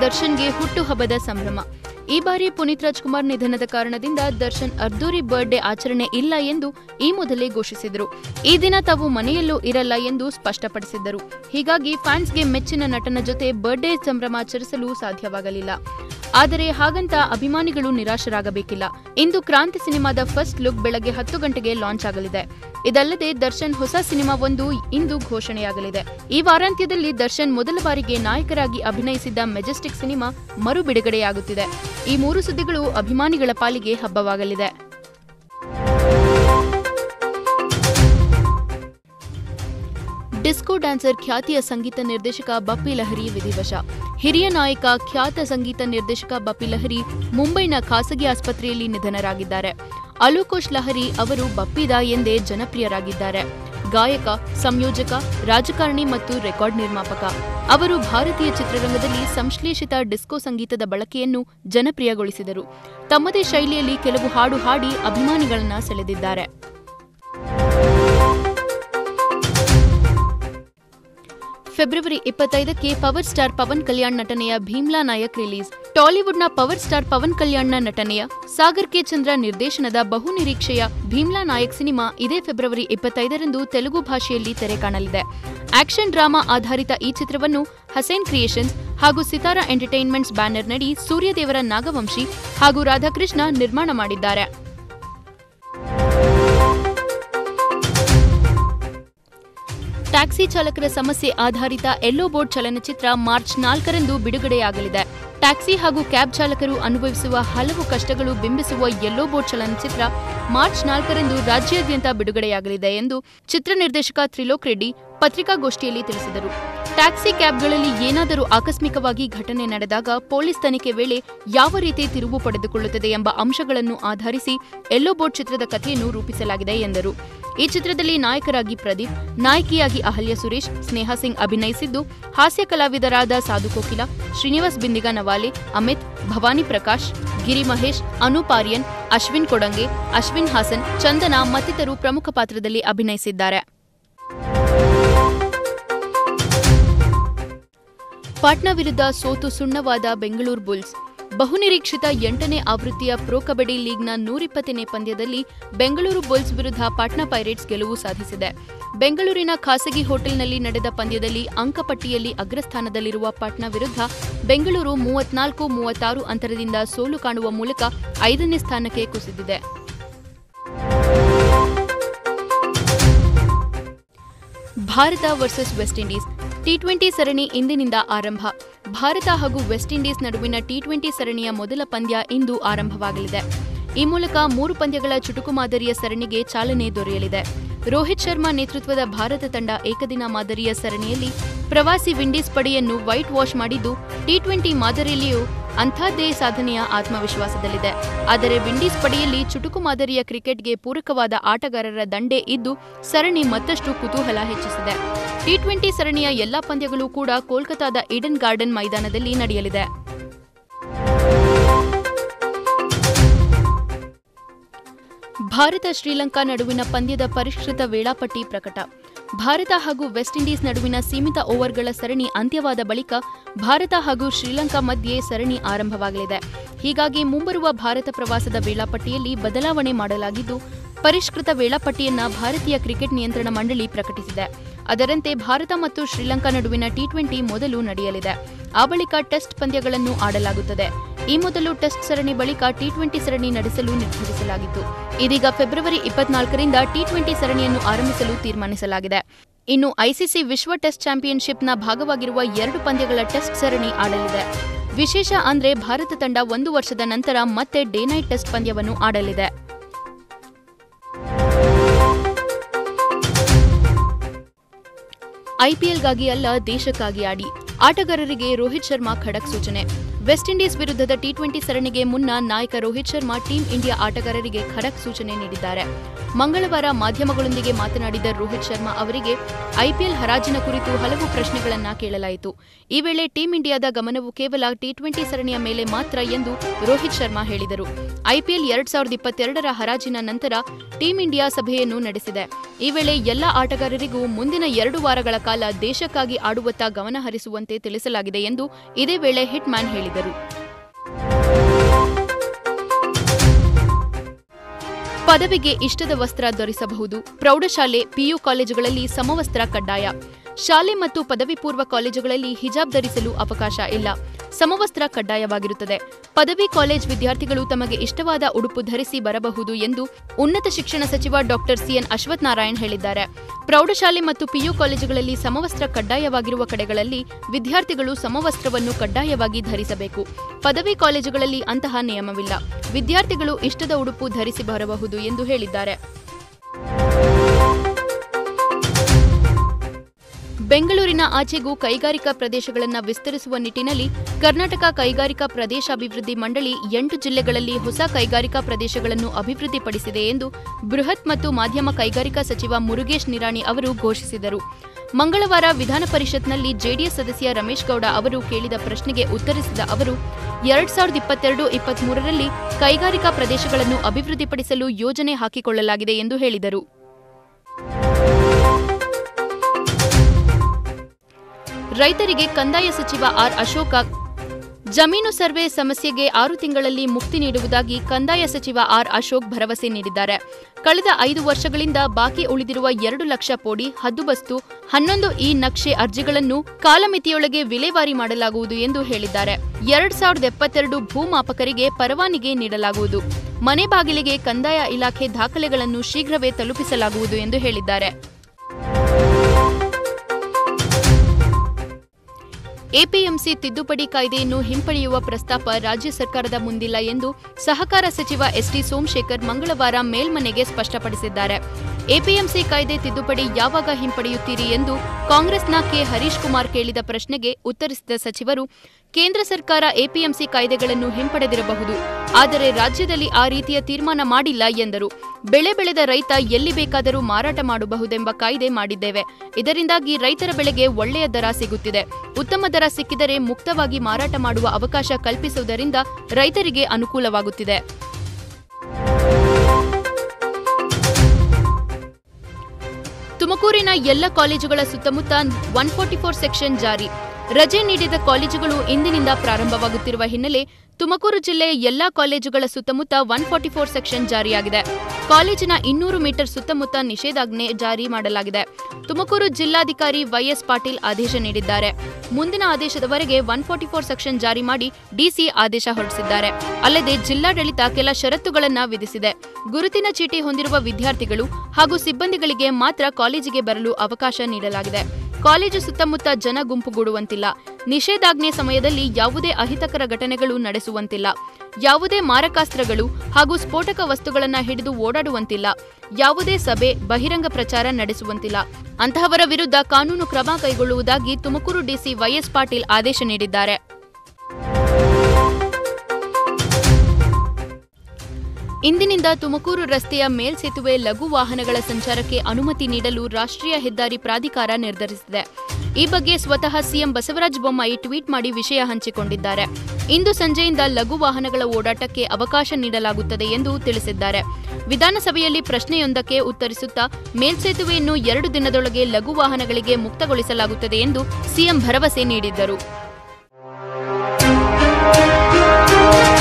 ದರ್ಶನ್ಗೆ ಹುಟ್ಟುಹಬ್ಬದ ಸಂಭ್ರಮ ಈ ಬಾರಿ ಪುನೀತ್ ರಾಜ್ಕುಮಾರ್ ನಿಧನದ ಕಾರಣದಿಂದ ದರ್ಶನ್ ಅರ್ಧೂರಿ ಬರ್ಡೇ ಆಚರಣೆ ಇಲ್ಲ ಎಂದು ಈ ಮೊದಲೇ ಘೋಷಿಸಿದರು ಈ ದಿನ ತಾವು ಮನೆಯಲ್ಲೂ ಇರಲ್ಲ ಎಂದು ಸ್ಪಷ್ಟಪಡಿಸಿದ್ದರು ಹೀಗಾಗಿ ಫ್ಯಾನ್ಸ್ಗೆ ಮೆಚ್ಚಿನ ನಟನ ಜೊತೆ ಬರ್ಡೇ ಸಂಭ್ರಮಾಚರಿಸಲು ಸಾಧ್ಯವಾಗಲಿಲ್ಲ ಆದರೆ ಹಾಗಂತ ಅಭಿಮಾನಿಗಳು ನಿರಾಶರಾಗಬೇಕಿಲ್ಲ ಇಂದು ಕ್ರಾಂತಿ ಸಿನಿಮಾದ ಫಸ್ಟ್ ಲುಕ್ ಬೆಳಗ್ಗೆ ಹತ್ತು ಗಂಟೆಗೆ ಲಾಂಚ್ ಆಗಲಿದೆ ಇದಲ್ಲದೆ ದರ್ಶನ್ ಹೊಸ ಸಿನಿಮಾವೊಂದು ಇಂದು ಘೋಷಣೆಯಾಗಲಿದೆ ಈ ವಾರಾಂತ್ಯದಲ್ಲಿ ದರ್ಶನ್ ಮೊದಲ ಬಾರಿಗೆ ನಾಯಕರಾಗಿ ಅಭಿನಯಿಸಿದ್ದ ಮೆಜೆಸ್ಟಿಕ್ ಸಿನಿಮಾ ಮರು ಬಿಡುಗಡೆಯಾಗುತ್ತಿದೆ ಈ ಮೂರು ಸುದ್ದಿಗಳು ಅಭಿಮಾನಿಗಳ ಪಾಲಿಗೆ ಹಬ್ಬವಾಗಲಿದೆ ಡಿಸ್ಕೋ ಡ್ಯಾನ್ಸರ್ ಖ್ಯಾತಿಯ ಸಂಗೀತ ನಿರ್ದೇಶಕ ಬಪ್ಪಿ ಲಹರಿ ವಿಧಿವಶ ಹಿರಿಯ ನಾಯಕ ಖ್ಯಾತ ಸಂಗೀತ ನಿರ್ದೇಶಕ ಬಪ್ಪಿ ಲಹರಿ ಮುಂಬೈನ ಖಾಸಗಿ ಆಸ್ಪತ್ರೆಯಲ್ಲಿ ನಿಧನರಾಗಿದ್ದಾರೆ ಅಲೋಕೋಶ್ ಲಹರಿ ಅವರು ಬಪ್ಪಿದ ಎಂದೇ ಜನಪ್ರಿಯರಾಗಿದ್ದಾರೆ ಗಾಯಕ ಸಂಯೋಜಕ ರಾಜಕಾರಣಿ ಮತ್ತು ರೆಕಾರ್ಡ್ ನಿರ್ಮಾಪಕ ಅವರು ಭಾರತೀಯ ಚಿತ್ರರಂಗದಲ್ಲಿ ಸಂಶ್ಲೇಷಿತ ಡಿಸ್ಕೋ ಸಂಗೀತದ ಬಳಕೆಯನ್ನು ಜನಪ್ರಿಯಗೊಳಿಸಿದರು ತಮ್ಮದೇ ಶೈಲಿಯಲ್ಲಿ ಕೆಲವು ಹಾಡು ಹಾಡಿ ಅಭಿಮಾನಿಗಳನ್ನ ಸೆಳೆದಿದ್ದಾರೆ ಫೆಬ್ರವರಿ ಇಪ್ಪತ್ತೈದಕ್ಕೆ ಪವರ್ ಸ್ಟಾರ್ ಪವನ್ ಕಲ್ಯಾಣ್ ನಟನೆಯ ಭೀಮ್ಲಾ ನಾಯಕ್ ರಿಲೀಸ್ ಟಾಲಿವುಡ್ನ ಪವರ್ ಸ್ಟಾರ್ ಪವನ್ ಕಲ್ಯಾಣ್ನ ನಟನೆಯ ಸಾಗರ್ ಕೆ ಚಂದ್ರ ನಿರ್ದೇಶನದ ಬಹುನಿರೀಕ್ಷೆಯ ಭೀಮ್ಲಾ ನಾಯಕ್ ಸಿನಿಮಾ ಇದೇ ಫೆಬ್ರವರಿ ಇಪ್ಪತ್ತೈದರಂದು ತೆಲುಗು ಭಾಷೆಯಲ್ಲಿ ತೆರೆ ಕಾಣಲಿದೆ ಆಕ್ಷನ್ ಡ್ರಾಮಾ ಆಧಾರಿತ ಈ ಚಿತ್ರವನ್ನು ಹಸೇನ್ ಕ್ರಿಯೇಷನ್ಸ್ ಹಾಗೂ ಸಿತಾರಾ ಎಂಟರ್ಟೈನ್ಮೆಂಟ್ಸ್ ಬ್ಯಾನರ್ನಡಿ ಸೂರ್ಯದೇವರ ನಾಗವಂಶಿ ಹಾಗೂ ರಾಧಾಕೃಷ್ಣ ನಿರ್ಮಾಣ ಮಾಡಿದ್ದಾರೆ ಟ್ಯಾಕ್ಸಿ ಚಾಲಕರ ಸಮಸ್ಯೆ ಆಧಾರಿತ ಎಲ್ಲೋ ಬೋರ್ಡ್ ಚಲನಚಿತ್ರ ಮಾರ್ಚ್ ನಾಲ್ಕರಂದು ಬಿಡುಗಡೆಯಾಗಲಿದೆ ಟ್ಯಾಕ್ಸಿ ಹಾಗೂ ಕ್ಯಾಬ್ ಚಾಲಕರು ಅನುಭವಿಸುವ ಹಲವು ಕಷ್ಟಗಳು ಬಿಂಬಿಸುವ ಯೆಲ್ಲೋ ಬೋರ್ಡ್ ಚಲನಚಿತ್ರ ಮಾರ್ಚ್ ನಾಲ್ಕರಂದು ರಾಜ್ಯಾದ್ಯಂತ ಬಿಡುಗಡೆಯಾಗಲಿದೆ ಎಂದು ಚಿತ್ರ ನಿರ್ದೇಶಕ ತ್ರಿಲೋಕ್ ರೆಡ್ಡಿ ಪತ್ರಿಕಾಗೋಷ್ಠಿಯಲ್ಲಿ ತಿಳಿಸಿದರು ಟ್ಯಾಕ್ಸಿ ಕ್ಯಾಬ್ಗಳಲ್ಲಿ ಏನಾದರೂ ಆಕಸ್ಮಿಕವಾಗಿ ಘಟನೆ ನಡೆದಾಗ ಪೊಲೀಸ್ ತನಿಖೆ ವೇಳೆ ಯಾವ ರೀತಿ ತಿರುವು ಪಡೆದುಕೊಳ್ಳುತ್ತದೆ ಎಂಬ ಅಂಶಗಳನ್ನು ಆಧರಿಸಿ ಎಲ್ಲೋ ಬೋರ್ಡ್ ಚಿತ್ರದ ಕಥೆಯನ್ನು ರೂಪಿಸಲಾಗಿದೆ ಎಂದರು ಈ ಚಿತ್ರದಲ್ಲಿ ನಾಯಕರಾಗಿ ಪ್ರದೀಪ್ ನಾಯಕಿಯಾಗಿ ಅಹಲ್ಯ ಸುರೇಶ್ ಸ್ನೇಹಾ ಸಿಂಗ್ ಅಭಿನಯಿಸಿದ್ದು ಹಾಸ್ಯ ಕಲಾವಿದರಾದ ಸಾಧು ಕೋಕಿಲ ಶ್ರೀನಿವಾಸ್ ಬಿಂದಿಗ ನವಾಲೆ ಅಮಿತ್ ಭವಾನಿ ಪ್ರಕಾಶ್ ಗಿರಿ ಮಹೇಶ್ ಅನೂಪ್ ಆರ್ಯನ್ ಅಶ್ವಿನ್ ಕೊಡಂಗೆ ಅಶ್ವಿನ್ ಹಾಸನ್ ಚಂದನ ಮತ್ತಿತರರು ಪ್ರಮುಖ ಪಾತ್ರದಲ್ಲಿ ಅಭಿನಯಿಸಿದ್ದಾರೆ ಪಾಟ್ನಾ ವಿರುದ್ಧ ಸೋತು ಸುಣ್ಣವಾದ ಬೆಂಗಳೂರು ಬುಲ್ಸ್ ಬಹುನಿರೀಕ್ಷಿತ ಎಂಟನೇ ಆವೃತ್ತಿಯ ಪ್ರೊ ಕಬಡ್ಡಿ ಲೀಗ್ನ ನೂರಿಪ್ಪತ್ತನೇ ಪಂದ್ಯದಲ್ಲಿ ಬೆಂಗಳೂರು ಬುಲ್ಸ್ ವಿರುದ್ಧ ಪಾಟ್ನಾ ಪೈರೇಟ್ಸ್ ಗೆಲುವು ಸಾಧಿಸಿದೆ ಬೆಂಗಳೂರಿನ ಖಾಸಗಿ ಹೋಟೆಲ್ನಲ್ಲಿ ನಡೆದ ಪಂದ್ಯದಲ್ಲಿ ಅಂಕಪಟ್ಟಿಯಲ್ಲಿ ಅಗ್ರಸ್ಥಾನದಲ್ಲಿರುವ ಪಾಟ್ನಾ ವಿರುದ್ಧ ಬೆಂಗಳೂರು ಮೂವತ್ನಾಲ್ಕು ಮೂವತ್ತಾರು ಅಂತರದಿಂದ ಸೋಲು ಕಾಣುವ ಮೂಲಕ ಐದನೇ ಸ್ಥಾನಕ್ಕೆ ಕುಸಿದಿದೆ Bharat versus West Indies T twenty ಸರಣಿ ಇಂದಿನಿಂದ ಆರಂಭ ಭಾರತ ಹಾಗೂ ವೆಸ್ಟ್ ಇಂಡೀಸ್ ನಡುವಿನ ಟಿ ಟ್ವೆಂಟಿ ಸರಣಿಯ ಮೊದಲ ಪಂದ್ಯ ಇಂದು ಆರಂಭವಾಗಲಿದೆ ಈ ಮೂಲಕ ಮೂರು ಪಂದ್ಯಗಳ ಚುಟುಕು ಮಾದರಿಯ ಸರಣಿಗೆ ಚಾಲನೆ ದೊರೆಯಲಿದೆ ರೋಹಿತ್ ಶರ್ಮಾ ನೇತೃತ್ವದ ಭಾರತ ತಂಡ ಏಕದಿನ ಮಾದರಿಯ ಸರಣಿಯಲ್ಲಿ ಪ್ರವಾಸಿ ವಿಂಡೀಸ್ ಪಡೆಯನ್ನು ವೈಟ್ ವಾಶ್ ಮಾಡಿದ್ದು ಟಿ ಟ್ವೆಂಟಿ ಮಾದರಿಯಲ್ಲಿಯೂ ಅಂಥದ್ದೇ ಸಾಧನೆಯ ಆತ್ಮವಿಶ್ವಾಸದಲ್ಲಿದೆ ಆದರೆ ವಿಂಡೀಸ್ ಪಡೆಯಲ್ಲಿ ಚುಟುಕು ಮಾದರಿಯ ಕ್ರಿಕೆಟ್ಗೆ ಪೂರಕವಾದ ಆಟಗಾರರ ದಂಡೆ ಇದ್ದು ಸರಣಿ ಮತ್ತಷ್ಟು ಕುತೂಹಲ ಹೆಚ್ಚಿಸಿದೆ ಟಿ ಟ್ವೆಂಟಿ ಸರಣಿಯ ಎಲ್ಲಾ ಪಂದ್ಯಗಳು ಕೂಡ ಕೋಲ್ಕತಾದ ಈಡನ್ ಗಾರ್ಡನ್ ಮೈದಾನದಲ್ಲಿ ನಡೆಯಲಿದೆ ಭಾರತ ಶ್ರೀಲಂಕಾ ನಡುವಿನ ಪಂದ್ಯದ ಪರಿಷ್ಕೃತ ವೇಳಾಪಟ್ಟಿ ಪ್ರಕಟ ಭಾರತ ಹಾಗೂ ವೆಸ್ಟ್ ಇಂಡೀಸ್ ನಡುವಿನ ಸೀಮಿತ ಓವರ್ಗಳ ಸರಣಿ ಅಂತ್ಯವಾದ ಬಳಿಕ ಭಾರತ ಹಾಗೂ ಶ್ರೀಲಂಕಾ ಮಧ್ಯೆ ಸರಣಿ ಆರಂಭವಾಗಲಿದೆ ಹೀಗಾಗಿ ಮುಂಬರುವ ಭಾರತ ಪ್ರವಾಸದ ವೇಳಾಪಟ್ಟಿಯಲ್ಲಿ ಬದಲಾವಣೆ ಮಾಡಲಾಗಿದ್ದು ಪರಿಷ್ಕೃತ ವೇಳಾಪಟ್ಟಿಯನ್ನ ಭಾರತೀಯ ಕ್ರಿಕೆಟ್ ನಿಯಂತ್ರಣ ಮಂಡಳಿ ಪ್ರಕಟಿಸಿದೆ ಅದರಂತೆ ಭಾರತ ಮತ್ತು ಶ್ರೀಲಂಕಾ ನಡುವಿನ ಟಿ ಟ್ವೆಂಟಿ ಮೊದಲು ನಡೆಯಲಿದೆ ಆ ಬಳಿಕ ಟೆಸ್ಟ್ ಪಂದ್ಯಗಳನ್ನು ಆಡಲಾಗುತ್ತದೆ ಈ ಮೊದಲು ಟೆಸ್ಟ್ ಸರಣಿ ಬಳಿಕ ಟಿ ಟ್ವೆಂಟಿ ಸರಣಿ ನಡೆಸಲು ನಿರ್ಧರಿಸಲಾಗಿತ್ತು ಇದೀಗ ಫೆಬ್ರವರಿ ಇಪ್ಪತ್ನಾಲ್ಕರಿಂದ ಟಿ ಟ್ವೆಂಟಿ ಸರಣಿಯನ್ನು ಆರಂಭಿಸಲು ತೀರ್ಮಾನಿಸಲಾಗಿದೆ ಇನ್ನು ಐಸಿಸಿ ವಿಶ್ವ ಟೆಸ್ಟ್ ಚಾಂಪಿಯನ್ಶಿಪ್ನ ಭಾಗವಾಗಿರುವ ಎರಡು ಪಂದ್ಯಗಳ ಟೆಸ್ಟ್ ಸರಣಿ ಆಡಲಿದೆ ವಿಶೇಷ ಅಂದ್ರೆ ಭಾರತ ತಂಡ ಒಂದು ವರ್ಷದ ನಂತರ ಮತ್ತೆ ಡೇ ನೈಟ್ ಟೆಸ್ಟ್ ಪಂದ್ಯವನ್ನು ಆಡಲಿದೆ ಐಪಿಎಲ್ಗಾಗಿ ಅಲ್ಲ ದೇಶಕ್ಕಾಗಿ ಆಡಿ ಆಟಗಾರರಿಗೆ ರೋಹಿತ್ ಶರ್ಮಾ ಖಡಕ್ ಸೂಚನೆ ವೆಸ್ಟ್ ಇಂಡೀಸ್ ವಿರುದ್ಧದ ಟಿ ಟ್ವೆಂಟಿ ಸರಣಿಗೆ ಮುನ್ನ ನಾಯಕ ರೋಹಿತ್ ಶರ್ಮಾ ಟೀಂ ಇಂಡಿಯಾ ಆಟಗಾರರಿಗೆ ಖಡಕ್ ಸೂಚನೆ ನೀಡಿದ್ದಾರೆ ಮಂಗಳವಾರ ಮಾಧ್ಯಮಗಳೊಂದಿಗೆ ಮಾತನಾಡಿದ ರೋಹಿತ್ ಶರ್ಮಾ ಅವರಿಗೆ ಐಪಿಎಲ್ ಹರಾಜಿನ ಕುರಿತು ಹಲವು ಪ್ರಶ್ನೆಗಳನ್ನ ಕೇಳಲಾಯಿತು ಈ ವೇಳೆ ಟೀಂ ಇಂಡಿಯಾದ ಗಮನವು ಕೇವಲ ಟಿ ಟ್ವೆಂಟಿ ಸರಣಿಯ ಮೇಲೆ ಮಾತ್ರ ಎಂದು ರೋಹಿತ್ ಶರ್ಮಾ ಹೇಳಿದರು ಐಪಿಎಲ್ ಎರಡ್ ಸಾವಿರದ ಇಪ್ಪತ್ತೆರಡರ ಹರಾಜಿನ ನಂತರ ಟೀಂ ಇಂಡಿಯಾ ಸಭೆಯನ್ನು ನಡೆಸಿದೆ ಈ ವೇಳೆ ಎಲ್ಲ ಆಟಗಾರರಿಗೂ ಮುಂದಿನ ಎರಡು ವಾರಗಳ ಕಾಲ ದೇಶಕ್ಕಾಗಿ ಆಡುವತ್ತ ಗಮನ ಹರಿಸುವಂತೆ ತಿಳಿಸಲಾಗಿದೆ ಎಂದು ಇದೇ ವೇಳೆ ಹಿಟ್ ಮ್ಯಾನ್ ಹೇಳಿದರು ಪದವಿಗೆ ಇಷ್ಟದ ವಸ್ತ್ರ ಧರಿಸಬಹುದು ಪ್ರೌಢಶಾಲೆ ಪಿಯು ಕಾಲೇಜುಗಳಲ್ಲಿ ಸಮವಸ್ತ್ರ ಕಡ್ಡಾಯ ಶಾಲೆ ಮತ್ತು ಪದವಿ ಪೂರ್ವ ಕಾಲೇಜುಗಳಲ್ಲಿ ಹಿಜಾಬ್ ಧರಿಸಲು ಅವಕಾಶ ಇಲ್ಲ ಸಮವಸ್ತ್ರ ಕಡ್ಡಾಯವಾಗಿರುತ್ತದೆ ಪದವಿ ಕಾಲೇಜ್ ವಿದ್ಯಾರ್ಥಿಗಳು ತಮಗೆ ಇಷ್ಟವಾದ ಉಡುಪು ಧರಿಸಿ ಬರಬಹುದು ಎಂದು ಉನ್ನತ ಶಿಕ್ಷಣ ಸಚಿವ ಡಾಕ್ಟರ್ ಸಿಎನ್ ಅಶ್ವಥ್ ನಾರಾಯಣ್ ಹೇಳಿದ್ದಾರೆ ಪ್ರೌಢಶಾಲೆ ಮತ್ತು ಪಿಯು ಕಾಲೇಜುಗಳಲ್ಲಿ ಸಮವಸ್ತ್ರ ಕಡ್ಡಾಯವಾಗಿರುವ ಕಡೆಗಳಲ್ಲಿ ವಿದ್ಯಾರ್ಥಿಗಳು ಸಮವಸ್ತ್ರವನ್ನು ಕಡ್ಡಾಯವಾಗಿ ಧರಿಸಬೇಕು ಪದವಿ ಕಾಲೇಜುಗಳಲ್ಲಿ ಅಂತಹ ನಿಯಮವಿಲ್ಲ ವಿದ್ಯಾರ್ಥಿಗಳು ಇಷ್ಟದ ಉಡುಪು ಧರಿಸಿ ಬರಬಹುದು ಎಂದು ಹೇಳಿದ್ದಾರೆ ಬೆಂಗಳೂರಿನ ಆಚೆಗೂ ಕೈಗಾರಿಕಾ ಪ್ರದೇಶಗಳನ್ನು ವಿಸ್ತರಿಸುವ ನಿಟ್ಟಿನಲ್ಲಿ ಕರ್ನಾಟಕ ಕೈಗಾರಿಕಾ ಪ್ರದೇಶಾಭಿವೃದ್ಧಿ ಮಂಡಳಿ ಎಂಟು ಜಿಲ್ಲೆಗಳಲ್ಲಿ ಹೊಸ ಕೈಗಾರಿಕಾ ಪ್ರದೇಶಗಳನ್ನು ಅಭಿವೃದ್ಧಿಪಡಿಸಿದೆ ಎಂದು ಬೃಹತ್ ಮತ್ತು ಮಾಧ್ಯಮ ಕೈಗಾರಿಕಾ ಸಚಿವ ಮುರುಗೇಶ್ ನಿರಾಣಿ ಅವರು ಘೋಷಿಸಿದರು ಮಂಗಳವಾರ ವಿಧಾನ ಪರಿಷತ್ನಲ್ಲಿ ಜೆಡಿಎಸ್ ಸದಸ್ಯ ರಮೇಶ್ ಗೌಡ ಅವರು ಕೇಳಿದ ಪ್ರಶ್ನೆಗೆ ಉತ್ತರಿಸಿದ ಅವರು ಎರಡ್ ಸಾವಿರದ ಇಪ್ಪತ್ತೆರಡು ಇಪ್ಪತ್ಮೂರರಲ್ಲಿ ಕೈಗಾರಿಕಾ ಪ್ರದೇಶಗಳನ್ನು ಅಭಿವೃದ್ಧಿಪಡಿಸಲು ಯೋಜನೆ ಹಾಕಿಕೊಳ್ಳಲಾಗಿದೆ ಎಂದು ಹೇಳಿದರು ರೈತರಿಗೆ ಕಂದಾಯ ಸಚಿವ ಆರ್ ಅಶೋಕ ಜಮೀನು ಸರ್ವೆ ಸಮಸ್ಯೆಗೆ ಆರು ತಿಂಗಳಲ್ಲಿ ಮುಕ್ತಿ ನೀಡುವುದಾಗಿ ಕಂದಾಯ ಸಚಿವ ಆರ್ ಅಶೋಕ್ ಭರವಸೆ ನೀಡಿದ್ದಾರೆ ಕಳೆದ ಐದು ವರ್ಷಗಳಿಂದ ಬಾಕಿ ಉಳಿದಿರುವ ಎರಡು ಲಕ್ಷ ಪೋಡಿ ಹದ್ದುಬಸ್ತು ಹನ್ನೊಂದು ಈ ನಕ್ಷೆ ಅರ್ಜಿಗಳನ್ನು ಕಾಲಮಿತಿಯೊಳಗೆ ವಿಲೇವಾರಿ ಮಾಡಲಾಗುವುದು ಎಂದು ಹೇಳಿದ್ದಾರೆ ಎರಡ್ ಸಾವಿರದ ಎಪ್ಪತ್ತೆರಡು ಭೂಮಾಪಕರಿಗೆ ಪರವಾನಗಿ ನೀಡಲಾಗುವುದು ಮನೆ ಬಾಗಿಲಿಗೆ ಕಂದಾಯ ಇಲಾಖೆ ದಾಖಲೆಗಳನ್ನು ಶೀಘ್ರವೇ ತಲುಪಿಸಲಾಗುವುದು ಎಂದು ಹೇಳಿದ್ದಾರೆ ಎಪಿಎಂಸಿ ತಿದ್ದುಪಡಿ ಕಾಯ್ದೆಯನ್ನು ಹಿಂಪಡೆಯುವ ಪ್ರಸ್ತಾಪ ರಾಜ್ಯ ಸರ್ಕಾರದ ಮುಂದಿಲ್ಲ ಎಂದು ಸಹಕಾರ ಸಚಿವ ಎಸ್ಟಿ ಸೋಮಶೇಖರ್ ಮಂಗಳವಾರ ಮೇಲ್ಮನೆಗೆ ಸ್ಪಷ್ಟಪಡಿಸಿದ್ದಾರೆ ಎಪಿಎಂಸಿ ಕಾಯ್ದೆ ತಿದ್ದುಪಡಿ ಯಾವಾಗ ಹಿಂಪಡೆಯುತ್ತೀರಿ ಎಂದು ಕಾಂಗ್ರೆಸ್ನ ಕೆ ಹರೀಶ್ ಕುಮಾರ್ ಕೇಳಿದ ಪ್ರಶ್ನೆಗೆ ಉತ್ತರಿಸಿದ ಸಚಿವರು ಕೇಂದ್ರ ಸರ್ಕಾರ ಎಪಿಎಂಸಿ ಕಾಯ್ದೆಗಳನ್ನು ಹಿಂಪಡೆದಿರಬಹುದು ಆದರೆ ರಾಜ್ಯದಲ್ಲಿ ಆ ರೀತಿಯ ತೀರ್ಮಾನ ಮಾಡಿಲ್ಲ ಎಂದರು ಬೆಳೆ ಬೆಳೆದ ರೈತ ಎಲ್ಲಿ ಬೇಕಾದರೂ ಮಾರಾಟ ಮಾಡಬಹುದೆಂಬ ಕಾಯ್ದೆ ಮಾಡಿದ್ದೇವೆ ಇದರಿಂದಾಗಿ ರೈತರ ಬೆಳೆಗೆ ಒಳ್ಳೆಯ ದರ ಸಿಗುತ್ತಿದೆ ಉತ್ತಮ ದರ ಸಿಕ್ಕಿದರೆ ಮುಕ್ತವಾಗಿ ಮಾರಾಟ ಮಾಡುವ ಅವಕಾಶ ಕಲ್ಪಿಸುವುದರಿಂದ ರೈತರಿಗೆ ಅನುಕೂಲವಾಗುತ್ತಿದೆ ತುಮಕೂರಿನ ಎಲ್ಲ ಕಾಲೇಜುಗಳ ಸುತ್ತಮುತ್ತ ಒನ್ ಫೋರ್ಟಿ ಫೋರ್ ಸೆಕ್ಷನ್ ಜಾರಿ ರಜೆ ನೀಡಿದ ಕಾಲೇಜುಗಳು ಇಂದಿನಿಂದ ಪ್ರಾರಂಭವಾಗುತ್ತಿರುವ ಹಿನ್ನೆಲೆ ತುಮಕೂರು ಜಿಲ್ಲೆಯ ಎಲ್ಲಾ ಕಾಲೇಜುಗಳ ಸುತ್ತಮುತ್ತ ಒನ್ ಫಾರ್ಟಿ ಫೋರ್ ಸೆಕ್ಷನ್ ಜಾರಿಯಾಗಿದೆ ಕಾಲೇಜಿನ ಇನ್ನೂರು ಮೀಟರ್ ಸುತ್ತಮುತ್ತ ನಿಷೇಧಾಜ್ಞೆ ಜಾರಿ ಮಾಡಲಾಗಿದೆ ತುಮಕೂರು ಜಿಲ್ಲಾಧಿಕಾರಿ ವೈಎಸ್ ಪಾಟೀಲ್ ಆದೇಶ ನೀಡಿದ್ದಾರೆ ಮುಂದಿನ ಆದೇಶದವರೆಗೆ ಒನ್ ಫಾರ್ಟಿ ಫೋರ್ ಸೆಕ್ಷನ್ ಜಾರಿ ಮಾಡಿ ಡಿಸಿ ಆದೇಶ ಹೊರಡಿಸಿದ್ದಾರೆ ಅಲ್ಲದೆ ಜಿಲ್ಲಾಡಳಿತ ಕೆಲ ಷರತ್ತುಗಳನ್ನು ವಿಧಿಸಿದೆ ಗುರುತಿನ ಚೀಟಿ ಹೊಂದಿರುವ ವಿದ್ಯಾರ್ಥಿಗಳು ಹಾಗೂ ಸಿಬ್ಬಂದಿಗಳಿಗೆ ಮಾತ್ರ ಕಾಲೇಜಿಗೆ ಬರಲು ಅವಕಾಶ ನೀಡಲಾಗಿದೆ ಕಾಲೇಜು ಸುತ್ತಮುತ್ತ ಜನ ಗುಂಪುಗೂಡುವಂತಿಲ್ಲ ನಿಷೇಧಾಜ್ಞೆ ಸಮಯದಲ್ಲಿ ಯಾವುದೇ ಅಹಿತಕರ ಘಟನೆಗಳು ನಡೆಸುವಂತಿಲ್ಲ ಯಾವುದೇ ಮಾರಕಾಸ್ತ್ರಗಳು ಹಾಗೂ ಸ್ಫೋಟಕ ವಸ್ತುಗಳನ್ನು ಹಿಡಿದು ಓಡಾಡುವಂತಿಲ್ಲ ಯಾವುದೇ ಸಭೆ ಬಹಿರಂಗ ಪ್ರಚಾರ ನಡೆಸುವಂತಿಲ್ಲ ಅಂತಹವರ ವಿರುದ್ಧ ಕಾನೂನು ಕ್ರಮ ಕೈಗೊಳ್ಳುವುದಾಗಿ ತುಮಕೂರು ಡಿಸಿ ವೈಎಸ್ ಪಾಟೀಲ್ ಆದೇಶ ನೀಡಿದ್ದಾರೆ ಇಂದಿನಿಂದ ತುಮಕೂರು ರಸ್ತೆಯ ಮೇಲ್ಸೇತುವೆ ಲಘು ವಾಹನಗಳ ಸಂಚಾರಕ್ಕೆ ಅನುಮತಿ ನೀಡಲು ರಾಷ್ಟ್ರೀಯ ಹೆದ್ದಾರಿ ಪ್ರಾಧಿಕಾರ ನಿರ್ಧರಿಸಿದೆ ಈ ಬಗ್ಗೆ ಸ್ವತಃ ಸಿಎಂ ಬಸವರಾಜ ಬೊಮ್ಮಾಯಿ ಟ್ವೀಟ್ ಮಾಡಿ ವಿಷಯ ಹಂಚಿಕೊಂಡಿದ್ದಾರೆ ಇಂದು ಸಂಜೆಯಿಂದ ಲಘು ವಾಹನಗಳ ಓಡಾಟಕ್ಕೆ ಅವಕಾಶ ನೀಡಲಾಗುತ್ತದೆ ಎಂದು ತಿಳಿಸಿದ್ದಾರೆ ವಿಧಾನಸಭೆಯಲ್ಲಿ ಪ್ರಶ್ನೆಯೊಂದಕ್ಕೆ ಉತ್ತರಿಸುತ್ತಾ ಮೇಲ್ಸೇತುವೆಯನ್ನು ಎರಡು ದಿನದೊಳಗೆ ಲಘು ವಾಹನಗಳಿಗೆ ಮುಕ್ತಗೊಳಿಸಲಾಗುತ್ತದೆ ಎಂದು ಸಿಎಂ ಭರವಸೆ ನೀಡಿದ್ದರು